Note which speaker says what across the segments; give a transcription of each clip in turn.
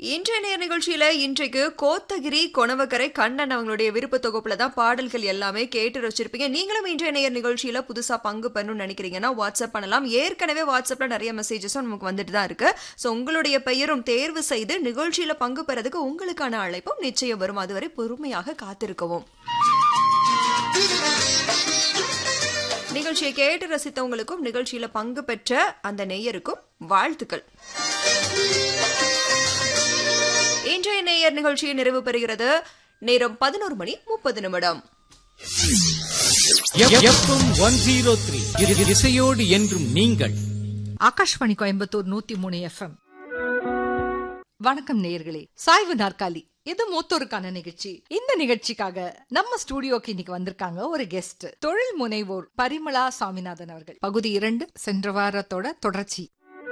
Speaker 1: இன்றைய நேர் நிகழ்ச்சியில இன்றைக்கு கோத்தகிரி கொணவக்கரை கண்ணன் அவங்களுடைய விருப்ப தொகுப்புல தான் பாடல்கள் எல்லாமே கேட்டு வச்சிருப்பீங்க நீங்களும் இன்றைய நேர் நிகழ்ச்சியில புதுசா பங்கு பண்ணணும்னு நினைக்கிறீங்கன்னா வாட்ஸ்அப் பண்ணலாம் ஏற்கனவே வாட்ஸ்அப்ல நிறைய மெசேஜஸும் நமக்கு வந்துட்டு தான் இருக்கு ஸோ உங்களுடைய பெயரும் தேர்வு செய்து நிகழ்ச்சியில பங்கு பெறதுக்கு உங்களுக்கான அழைப்பும் நிச்சயம் வரும் அதுவரை பொறுமையாக காத்திருக்கவும் நிகழ்ச்சியை கேட்டு ரசித்தவங்களுக்கும் நிகழ்ச்சியில பங்கு பெற்ற அந்த நேயருக்கும் வாழ்த்துக்கள் இன்றைய நேயர் நிகழ்ச்சி நிறைவு பெறுகிறது நேரம் பதினோரு மணி முப்பது நிமிடம்
Speaker 2: எஃப்எம் ஒன் ஜீரோ த்ரீ இசையோடு என்றும் நீங்கள்
Speaker 3: ஆகாஷ்வாணி கோயம்புத்தூர் நூத்தி மூணு எஃப்எம் வணக்கம் நேயர்களே சாய்வு நாற்காலி இது மூத்தோருக்கான நிகழ்ச்சி இந்த நிகழ்ச்சிக்காக நம்ம ஸ்டூடியோக்கு இன்னைக்கு வந்திருக்காங்க ஒரு கெஸ்ட் தொழில் முனைவோர் பரிமளா சாமிநாதன் அவர்கள் பகுதி இரண்டு சென்ற வாரத்தோட தொடர்ச்சி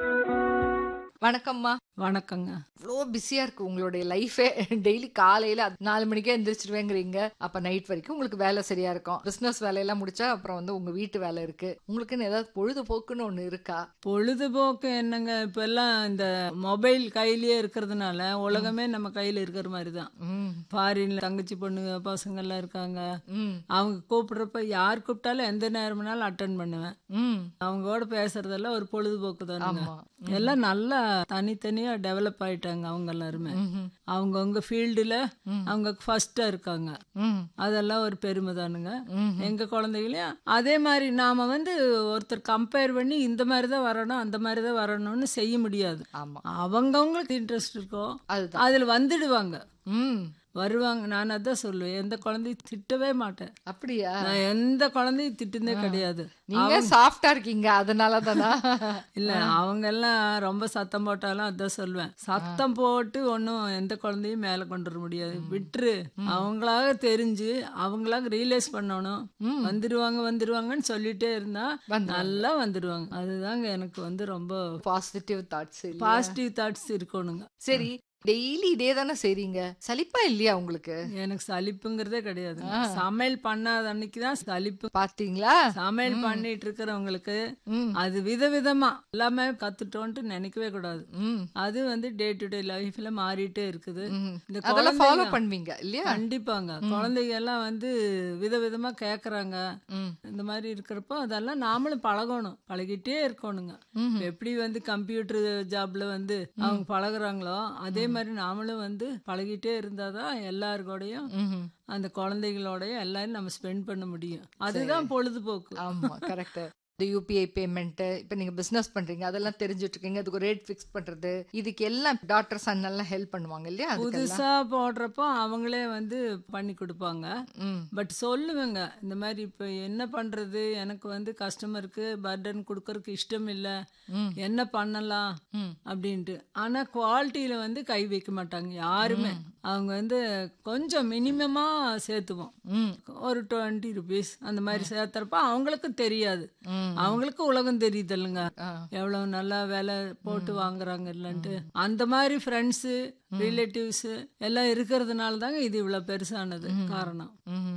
Speaker 3: வணக்கம்மா
Speaker 4: வணக்கங்க
Speaker 3: இவ்வளோ பிஸியா இருக்கு உங்களுடைய லைஃபே டெய்லி காலையில அது நாலு மணிக்கே எந்திரிச்சிருவேங்கிறீங்க அப்ப நைட் வரைக்கும் உங்களுக்கு வேலை சரியா இருக்கும் பிசினஸ் வேலையெல்லாம் முடிச்சா அப்புறம் வந்து உங்க வீட்டு வேலை இருக்கு உங்களுக்குன்னு ஏதாவது பொழுதுபோக்குன்னு ஒண்ணு இருக்கா
Speaker 4: பொழுதுபோக்கு என்னங்க இப்ப எல்லாம் இந்த மொபைல் கையிலேயே இருக்கிறதுனால உலகமே நம்ம கையில இருக்கிற மாதிரி தான்
Speaker 3: ம்
Speaker 4: ஃபாரின்ல தங்கச்சி பொண்ணுங்க பசங்க எல்லாம் இருக்காங்க
Speaker 3: ம்
Speaker 4: அவங்க கூப்பிடுறப்ப யார் கூப்பிட்டாலும் எந்த நேரம்னாலும் அட்டன் பண்ணுவேன்
Speaker 3: ம்
Speaker 4: அவங்களோட பேசுறதெல்லாம் ஒரு பொழுதுபோக்கு தானுங்க
Speaker 3: ஆமா
Speaker 4: எல்லாம் நல்லா தனித்தனியா டெவலப் ஆயிட்டாங்க அவங்க எல்லாருமே அவங்கவுங்க ஃபீல்டுல அவங்க ஃபர்ஸ்டா இருக்காங்க
Speaker 3: ம்
Speaker 4: அதெல்லாம் ஒரு பெருமை தானுங்க எங்க குழந்தைகளையும் அதே மாதிரி நாம வந்து ஒருத்தர் கம்பேர் பண்ணி இந்த மாதிரி தான் வரணும் அந்த மாதிரி தான் வரணும்னு செய்ய முடியாது
Speaker 3: ஆமா
Speaker 4: அவங்கவுங்களுக்கு இன்ட்ரெஸ்ட் இருக்கோ
Speaker 3: அதுதான்
Speaker 4: அதுல வந்துடுவாங்க
Speaker 3: ம்
Speaker 4: வருவாங்க நான் அதான் சொல்லுவேன் எந்த குழந்தையும் திட்டவே மாட்டேன்
Speaker 3: அப்படியா
Speaker 4: நான் எந்த குழந்தையும் திட்டுனதே கிடையாது
Speaker 3: நீங்க சாஃப்டா இருக்கீங்க அதனால தானா
Speaker 4: இல்ல அவங்க எல்லாம் ரொம்ப சத்தம் போட்டாலும் அதான் சொல்லுவேன் சத்தம் போட்டு ஒன்றும் எந்த குழந்தையும் மேல கொண்டு வர முடியாது விட்டுரு அவங்களாக தெரிஞ்சு அவங்களாக ரியலைஸ் பண்ணணும் வந்துருவாங்க வந்துருவாங்கன்னு சொல்லிட்டே இருந்தா நல்லா வந்துருவாங்க அதுதாங்க எனக்கு வந்து ரொம்ப
Speaker 3: பாசிட்டிவ் தாட்ஸ்
Speaker 4: பாசிட்டிவ் தாட்ஸ் இருக்கணுங்க
Speaker 3: சரி டெய்லி இதே தானே செய்றீங்க சலிப்பா இல்லையா உங்களுக்கு
Speaker 4: எனக்கு சலிப்புங்கிறதே கிடையாது சமையல் பண்ணாத அன்னைக்கு தான் சலிப்பு
Speaker 3: பாத்தீங்களா
Speaker 4: சமையல் பண்ணிட்டு இருக்கிறவங்களுக்கு
Speaker 3: ம்.
Speaker 4: அது விதவிதமா எல்லாமே கத்துட்டோன்ட்டு நினைக்கவே கூடாது
Speaker 3: ம்
Speaker 4: அது வந்து டே டு டே லைஃப்ல மாறிட்டே இருக்குது
Speaker 3: ம்.
Speaker 4: இந்த
Speaker 3: அதெல்லாம் ஃபாலோ
Speaker 4: குழந்தைங்க-
Speaker 3: பண்ணுவீங்க இல்லையா
Speaker 4: கண்டிப்பாங்க குழந்தைங்க எல்லாம் வந்து விதவிதமா கேக்குறாங்க
Speaker 3: ம்.
Speaker 4: இந்த மாதிரி இருக்கிறப்போ அதெல்லாம் நாமளும் பழகணும் பழகிட்டே இருக்கணுங்க இப்ப எப்படி வந்து கம்ப்யூட்டர் ஜாப்ல வந்து அவங்க பழகுறாங்களோ அதே மாதிரி நாமளும் வந்து பழகிட்டே இருந்தாதான் எல்லாரு கூடயும்
Speaker 3: ம்ஹும்.
Speaker 4: அந்த குழந்தைகளோடயும் எல்லாரும் நம்ம ஸ்பெண்ட் பண்ண முடியும் அதுதான் பொழுதுபோக்கு
Speaker 3: ஆமா கரெக்ட் இந்த யூபிஐ பேமெண்ட் இப்ப நீங்க பிசினஸ் பண்றீங்க அதெல்லாம் தெரிஞ்சுட்டு இருக்கீங்க அதுக்கு ரேட் ஃபிக்ஸ் பண்றது இதுக்கு எல்லாம் டாக்டர் சன் எல்லாம் ஹெல்ப் பண்ணுவாங்க இல்லையா அதுக்கெல்லாம்
Speaker 4: புதுசா போடுறப்போ அவங்களே வந்து பண்ணி கொடுப்பாங்க
Speaker 3: ம்
Speaker 4: பட் சொல்லுவேங்க இந்த மாதிரி இப்போ என்ன பண்றது எனக்கு வந்து கஸ்டமருக்கு பர்டன் கொடுக்கறதுக்கு இஷ்டம் இல்லை
Speaker 3: ம்.
Speaker 4: என்ன பண்ணலாம்
Speaker 3: ம்.
Speaker 4: அப்படின்ட்டு ஆனா குவாலிட்டியில வந்து கை வைக்க மாட்டாங்க யாருமே அவங்க வந்து கொஞ்சம் மினிமமா சேர்த்துவோம்
Speaker 3: ம்
Speaker 4: ஒரு டுவெண்ட்டி ருபீஸ் அந்த மாதிரி சேர்த்துறப்ப அவங்களுக்கும் தெரியாது
Speaker 3: ம்.
Speaker 4: அவங்களுக்கு உலகம் தெரியுது இல்லைங்க
Speaker 3: ஆ.
Speaker 4: எவ்வளவு நல்லா விலை போட்டு வாங்குறாங்க இல்லன்ட்டு அந்த மாதிரி ஃப்ரெண்ட்ஸு ரிலேட்டிவ்ஸ் எல்லாம் இருக்கிறதுனால தாங்க இது இவ்வளவு பெருசானது காரணம்
Speaker 3: ம்